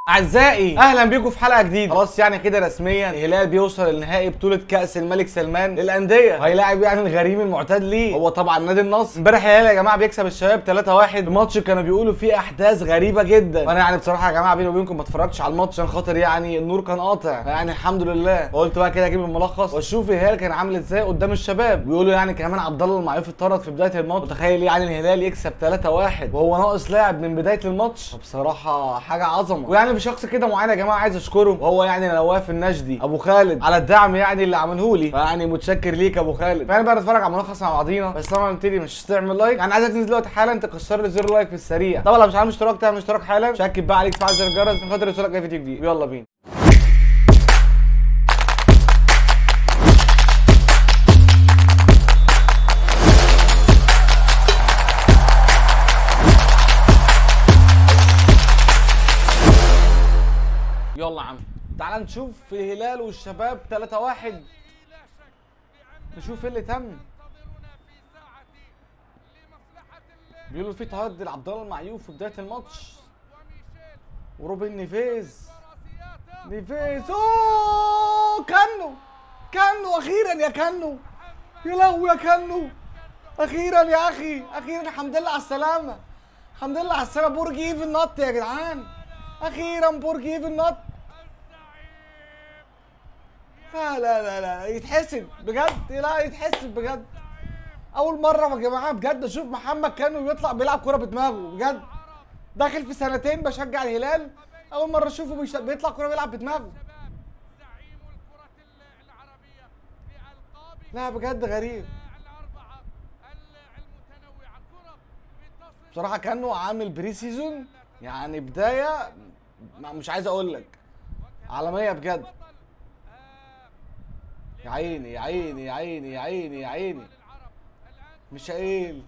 اعزائي اهلا بيكم في حلقه جديده خلاص يعني كده رسميا الهلال بيوصل لنهائي بطوله كاس الملك سلمان للانديه وهيلاعب يعني الغريم المعتاد ليه هو طبعا نادي النصر امبارح الهلال يا جماعه بيكسب الشباب 3-1 الماتش كانوا بيقولوا فيه احداث غريبه جدا وانا يعني بصراحه يا جماعه بيني وبينكم ما اتفرجتش على الماتش عشان خاطر يعني النور كان قاطع يعني الحمد لله قلت بقى كده اجيب الملخص واشوف الهلال كان عامل ازاي قدام الشباب بيقولوا يعني كمان عبد الله المعيوف اتطرد في بدايه الماتش متخيل يعني الهلال يكسب 3-1 وهو ناقص لاعب من بدايه الماتش بصراحه حاجه عظمه ويعني في شخص كده معين يا جماعه عايز اشكره وهو يعني نواف النجدي ابو خالد على الدعم يعني اللي عمله لي فيعني متشكر ليك يا ابو خالد فانا بقى نتفرج على الملخص مع بعضينا بس طبعا نبتدي مش تعمل لايك يعني عايزك تنزل دلوقتي حالا تكسر لي زر لايك في السريع طبعا لو مش عامل اشتراك تعمل اشتراك حالا شكل بقى عليك تفعل زر الجرس عشان خاطر يوصلك اي فيديو جديد يلا بينا يلا يا عم تعال نشوف الهلال والشباب 3 1 نشوف ايه اللي تم بيقولوا في تهدي لعبد الله المعيوف في بدايه الماتش وروبن نيفيز نيفيز اوه كانو كانو اخيرا يا كانو يا لهوي يا كانو اخيرا يا اخي اخيرا الحمد لله على السلامه الحمد لله على السلامه برج ايفن نط يا جدعان اخيرا برج ايفن نط لا لا لا لا يتحسب بجد لا يتحسب بجد اول مره يا جماعه بجد اشوف محمد كانو بيطلع بيلعب كوره بدماغه بجد داخل في سنتين بشجع الهلال اول مره اشوفه بيش- بيطلع كوره بيلعب بدماغه زعيم الكرة العربية بألقاب لا بجد غريب الأربعة المتنوعة كرة بتصل بصراحه كانو عامل بري سيزون يعني بدايه ما- مش عايز اقول لك عالميه بجد يا عيني يا عيني يا عيني يا عيني يا عيني ميشائيل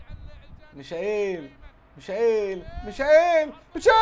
ميشائيل ميشائيل ميشائيل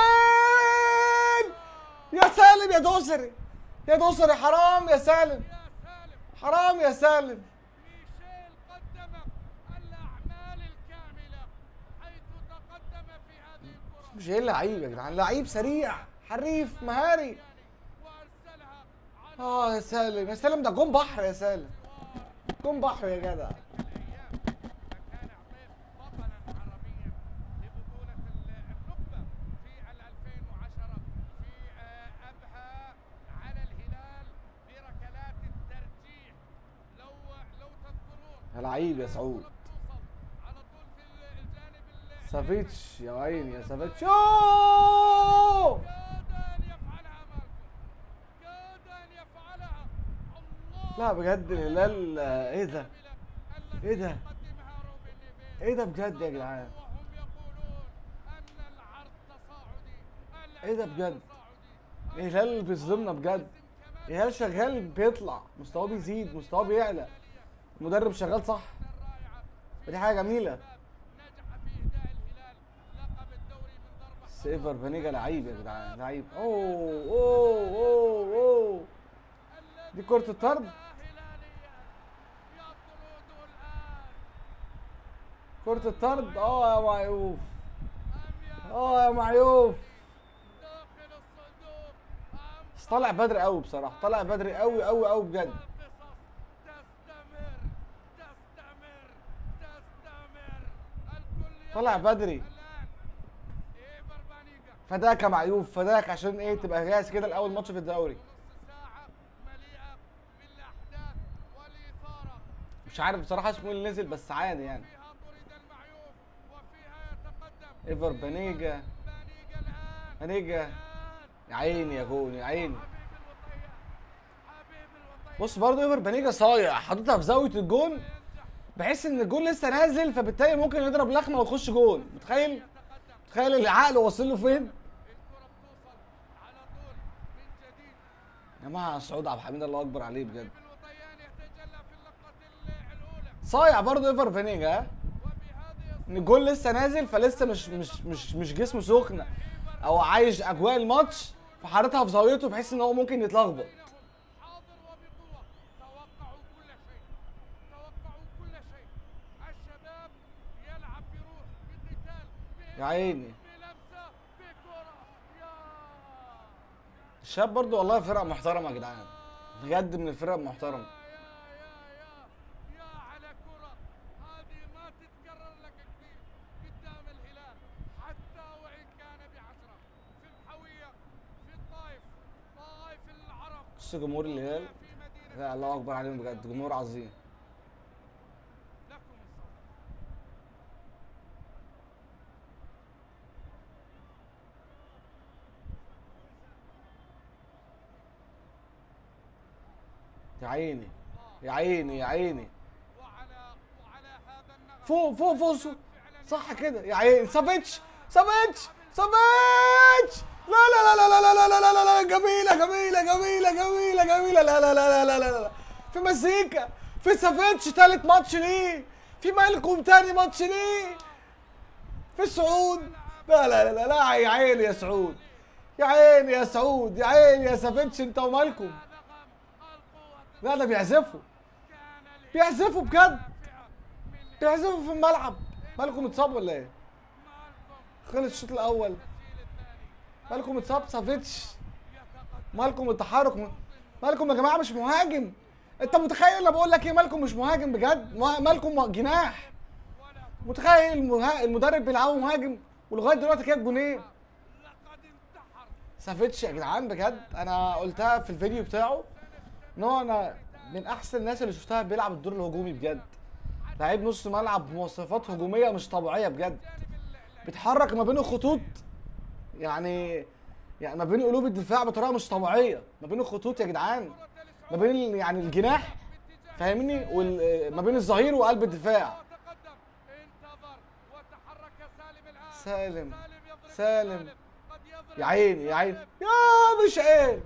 ميشائيل يا سالم يا دوسري يا دوسري حرام يا سالم حرام يا سالم ميشيل قدم الأعمال الكاملة حيث تقدم في هذه الكرة مش ايه لعيب يا جدعان لعيب سريع حريف مهاري وأرسلها على اه يا سالم يا سالم ده جون بحر يا سالم جون بحر يا جدع الأيام فكان عطيف بطلا عربيا لبطولة النخبة في ال 2010 في آه، أبها على الهلال بركلات الترجيح لو لو تذكرون يا لعيب يا سعود توصل على طول في الجانب ال- سافيتش يا عيني يا سافيتش أوه! كاد ان يفعلها مالكم كاد ان يفعلها الله لا بجد الهلال آه، ايه ده ايه ده قدمها روبن نيفيز ايه ده بجد يا جدعان وهم يقولون ان العرض تصاعدي ايه ده بجد تصاعدي الهلال بيظلمنا بجد الهلال شغال بيطلع مستواه بيزيد مستواه بيعلى المدرب شغال صح ودي حاجه جميله نجح في اهداء الهلال لقب الدوري من ضربه سيفر بانيجا لعيب يا جدعان لعيب اوه اوه اوه اوه دي كرة الطرد هلاليه يطرد الان كرة الطرد اه يا معيوف ام اه يا معيوف داخل الصندوق ام بس طالع بدري قوي بصراحة طالع بدري قوي قوي قوي بجد القصص تستمر تستمر تستمر الكل طالع بدري الان ايفر بانيجا فداك يا معيوف فداك عشان ايه تبقى جاهز كده لاول ماتش في الدوري نص ساعة مليئة بالاحداث والاثارة مش عارف بصراحة اسمه ايه اللي نزل بس عادي يعني فيها طرد المعيوف وفيها يتقدم ايفر بانيجا بانيجا الان بانيجا الان يا عيني يا جون يا عيني حبيب الوطية حبيب الوطية بص برضه ايفر بانيجا صايع حاططها في زاوية الجون بحس ان الجون لسه نازل فبالتالي ممكن يضرب لخمة ويخش جون متخيل متخيل العقل واصل له فين الكرة بتوصل على طول من جديد يا جماعة سعود عبد الحميد الله اكبر عليه بجد الوطيان يتجلى في اللقطة الأولى صايع برضه ايفر بانيجا ها؟ وبهذه ان الجول لسه نازل فلسه مش مش مش مش جسمه سخن او عايش اجواء الماتش فحاططها في زاويته بحيث ان هو ممكن يتلخبط حاضر وبقوة توقعوا كل شيء توقعوا كل شيء الشباب يلعب بروح بقتال يا عيني بلمسة بكرة يا الشباب برضو والله فرق محترمه يا جدعان بجد من الفرق المحترمه يا يا يا يا على كرة هذه ما تتكرر لك كثير قدام الهلال حتى وإن كان بعشرة في الحوية في الطائف طائف العرب بص جمهور الهلال في مدينة لا الله اكبر عليهم بجد جمهور عظيم لكم الصلاة يا عيني يا عيني يا عيني وعلى وعلى هذا النغم فوق فوق فوق فوق. صح كده يا عيني سافيتش سافيتش سافيتش لا لا لا لا لا لا لا لا لا لا جميلة جميلة جميلة جميلة جميلة لا لا لا لا لا لا لا في مزيكا في سافيتش تالت ماتش ليه في مالكم تاني ماتش ليه في سعود لا لا لا لا لا يا عيني يا سعود يا عيني يا سعود يا عيني يا سافيتش انت ومالكم نغم القوة لا ده بيعزفوا كان الهلال بيعزفوا بجد من بيعزفوا في الملعب مالكم اتصاب ولا ايه؟ مالكم خلص الشوط الاول الجيل الثاني مالكم اتصاب سافيتش يتقدم مالكم التحرك م- مالكم يا جماعه مش مهاجم انت متخيل انا بقول لك ايه مالكم مش مهاجم بجد ما- مالكم جناح ولا متخيل المها... المدرب بيلعبه مهاجم ولغايه دلوقتي كده جونين لقد انتحر سافيتش يا جدعان بجد انا قلتها في الفيديو بتاعه ان هو انا من احسن الناس اللي شفتها بيلعب الدور الهجومي بجد لعيب نص ملعب بمواصفات هجوميه مش طبيعيه بجد بيتحرك ما بين الخطوط يعني يعني ما بين قلوب الدفاع بطريقه مش طبيعيه ما بين الخطوط يا جدعان ما بين ال- يعني الجناح فاهمني وال- ما بين الظهير وقلب الدفاع تقدم انتظر وتحرك سالم الان سالم يضرب سالم قد يضرب يا عيني يا عيني يا مش عين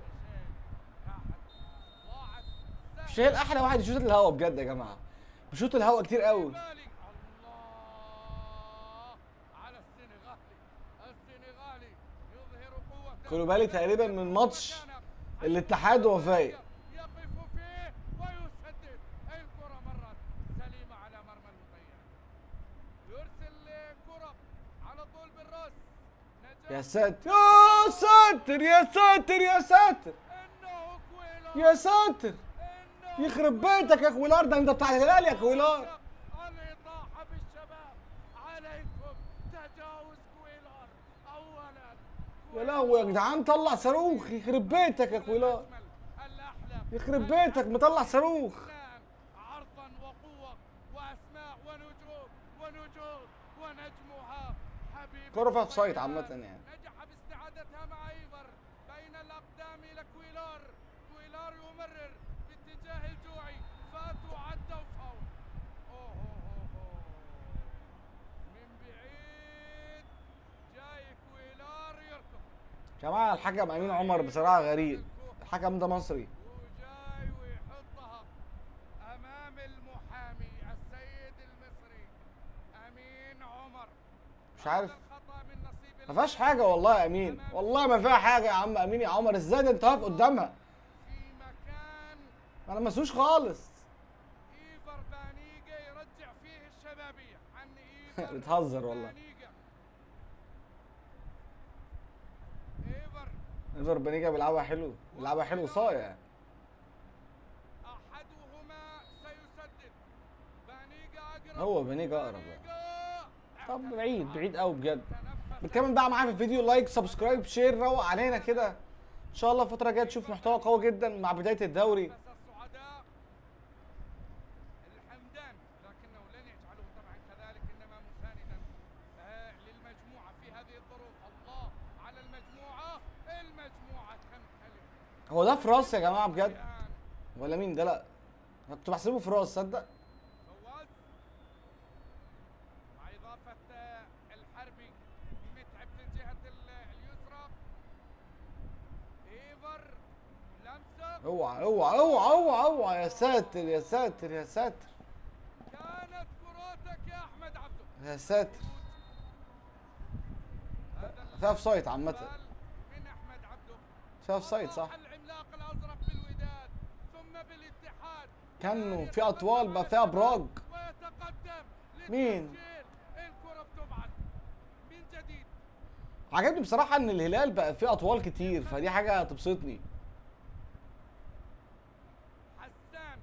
ضاعت مش عين احلى واحد يشوط الهوا بجد يا جماعه بيشوط الهوا كتير قوي بالي الله على السنغالي السنغالي يظهر قوته خلوا بالي تقريبا من ماتش الاتحاد وفايق يقف فيه ويسدد الكرة مرت سليمة على مرمى المضيع يرسل كرة على طول بالراس نجاح يا ساتر يا ساتر يا ساتر يا ساتر انه كويلو يا ساتر انه يخرب بيتك يا كويلار ده انت بتاع الهلال يا كويلار الإطاحة بالشباب عليكم تجاوز كويلار أولا يا لهوي يا جدعان طلع صاروخ يخرب بيتك يا كويلار الأجمل الأحلى يخرب بيتك مطلع صاروخ الآن عرضا وقوة وأسماء ونجوم ونجوم ونجمها حبيب كرة فيها اوفسايد عامة يعني نجح باستعادتها مع ايفر بين الاقدام لكويلار كويلار يمرر باتجاه الجوعي فاتوا عدوا فاول اوه أوه أوه. من بعيد جاي كويلار يركض يا جماعه الحكم امين عمر بصراحه غريب الحكم ده مصري وجاي ويحطها امام المحامي السيد المصري امين عمر مش عارف هذا الخطا من نصيب ما فيهاش حاجه والله يا امين والله ما فيها حاجه يا عم امين يا عمر ازاي ده انت واقف قدامها في مكان انا مسوش خالص ايفر بانيجا يرجع فيه الشبابيه عن ايفر بتهزر والله بانيجا ايفر ايفر بنيجا بيلعبها حلو بيلعبها حلو صايع احدهما سيسدد بانيجا اقرب هو بنيجا اقرب بقى. بانيجا طب بعيد بعيد قوي بجد تنفس بتكمل بقى معايا في الفيديو لايك سبسكرايب شير روق علينا كده ان شاء الله الفتره الجايه تشوف محتوى قوي جدا مع بدايه الدوري نفس الصعداء الحمدان لكنه لن يجعله طبعا كذلك انما مساندا آه، للمجموعه في هذه الظروف الله على المجموعه المجموعه تمتلك هو ده فراس يا جماعه بجد الان ولا مين ده لا انا كنت بحسبه فراس صدق فواز مع اضافه آه، الحربي متعب في الجهه ال- اليسرى ايفر لمسه اوعى اوعى اوعى اوعى اوعى يا ساتر يا ساتر يا ساتر كانت كراتك يا احمد عبده يا ساتر هذا فيها اوفسايد عامه السؤال من احمد عبده فيها اوفسايد صح وضع العملاق الازرق بالوداد ثم بالاتحاد كانوا في اطوال بقى فيها ابراج ويتقدم مين؟ للتسجيل. الكرة بتبعد من جديد عجبني بصراحه ان الهلال بقى فيه اطوال كتير فدي حاجه تبسطني حسان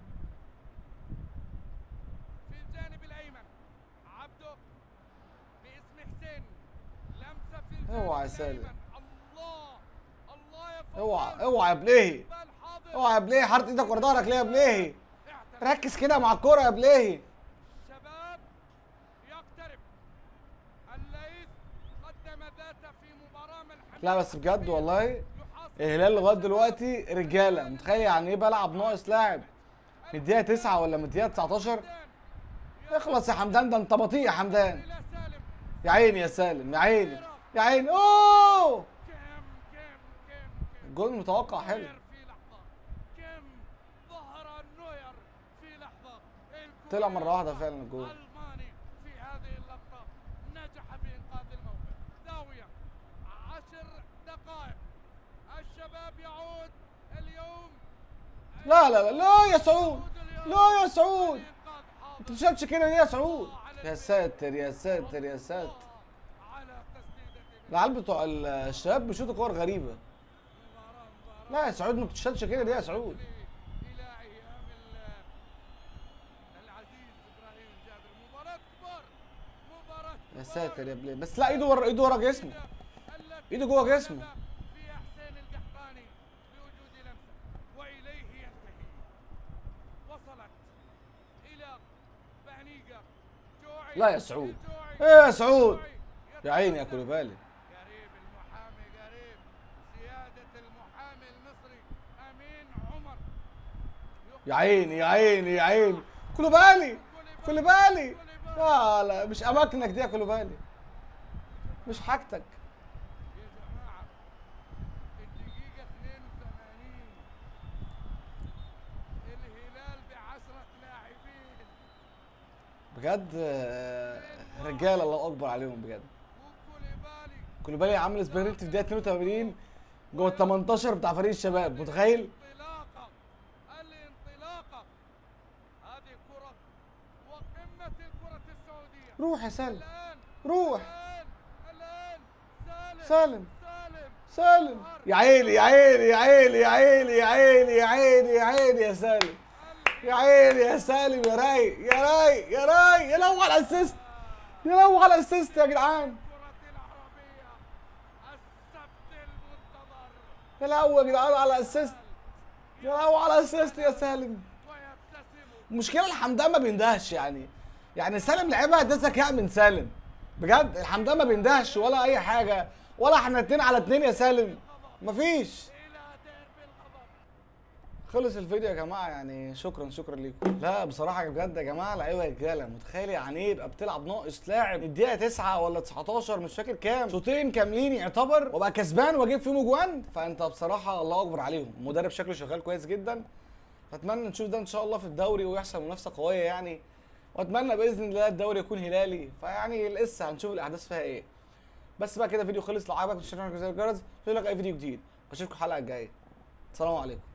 في الجانب الايمن عبده باسم حسين لمسه في الجانب اوعى يا سالم. الأيمن. الله الله يا فضال اوعى اوعى يا بليهي بال حاضر اوعى يا بليهي حاطط ايدك ورا ظهرك ليه يا بليهي اعترف. ركز كده مع الكوره يا بليهي شباب يقترب الليث قدم ذاته في مباراة ملحمية لا بس بجد والله يحاصر الهلال لغايه دلوقتي رجاله متخيل يعني ايه بلعب ناقص لاعب من الدقيقه 9 ولا من الدقيقه 19 اخلص يا حمدان ده انت بطيء يا حمدان إلى سالم يا عيني يا سالم يا عيني يا عيني اوه كم كم كم كم الجول متوقع حلو نوير في لحظة كم ظهر نوير في لحظة الكرة طلع مرة واحدة فعلا الجول. ألماني في هذه اللقطة نجح بإنقاذ الموقف زاوية عشر دقائق الشباب يعود اليوم لا لا لا لا يا سعود لا يا سعود إنقاذ حاضر انت مشيتش كده ليه يا سعود يا ساتر يا ساتر يا ساتر على تسديدة العيال بتوع الشباب بيشوطوا كور غريبه مباراة مباراة لا يا سعود ما بتشتغلش كده ليه يا سعود إلى أيام ال- العزيز إبراهيم جابر مباراة كبار مباراة يا كبار. ساتر يا بليل بس لا ايده ورا ايده ورا جسمه التي ايده جوه جسمه في حسين القحطاني بوجود لمسة وإليه ينتهي وصلت إلى بهنيقة جوعي لا يا سعود. جوعي. ايه يا سعود جوعي. يا عيني يا يتقدم. كولوبالي قريب المحامي قريب سيادة المحامي المصري أمين عمر يا عيني يا عيني يا عيني كولوبالي كولوبالي لا لا مش اماكنك دي يا كولوبالي مش حاجتك يا جماعة الدقيقة 82 الهلال بعشرة لاعبين بجد آه، رجاله الله اكبر عليهم بجد وكوليبالي كولوبالي عامل سبرنت في دقيقه 82 جوه ال 18 بتاع فريق الشباب متخيل الانطلاقة الانطلاقة هذه كرة وقمة الكرة السعودية روح يا سالم الآن روح الآن الآن سالم سالم سالم سالم يا عيني يا عيني يا عيني يا عيني يا عيني يا عيني يا عيني يا سالم يا عيني يا سالم يا رايق يا رايق يا رايق يا لو على الاسيست يا لو على الاسيست يا جدعان الكرة العربية السبت المنتظر يا لو يا جدعان على الاسيست يا لو على الاسيست يا سالم ويبتسم المشكله الحمدان ما بيندهش يعني يعني سالم لعبها ده ذكاء من سالم بجد الحمدان ما بيندهش ولا اي حاجه ولا احنا اتنين على اتنين يا سالم مفيش إلى ديربي الغضب خلص الفيديو يا جماعه يعني شكرا شكرا ليكم لا بصراحه بجد يا جماعه لعيبه رجاله متخيل يعني ايه يبقى بتلعب ناقص لاعب من الدقيقه 9 ولا 19 مش فاكر كام شوطين كاملين يعتبر وابقى كسبان واجيب فيهم اجوان فانت بصراحه الله اكبر عليهم المدرب شكله شغال كويس جدا فاتمنى نشوف ده ان شاء الله في الدوري ويحصل منافسه قويه يعني واتمنى باذن الله الدوري يكون هلالي فيعني لسه هنشوف الاحداث فيها ايه بس بقى كده فيديو خلص لو عجبك تشترك زي الجرس يقول لك اي فيديو جديد اشوفكم الحلقه الجايه السلام عليكم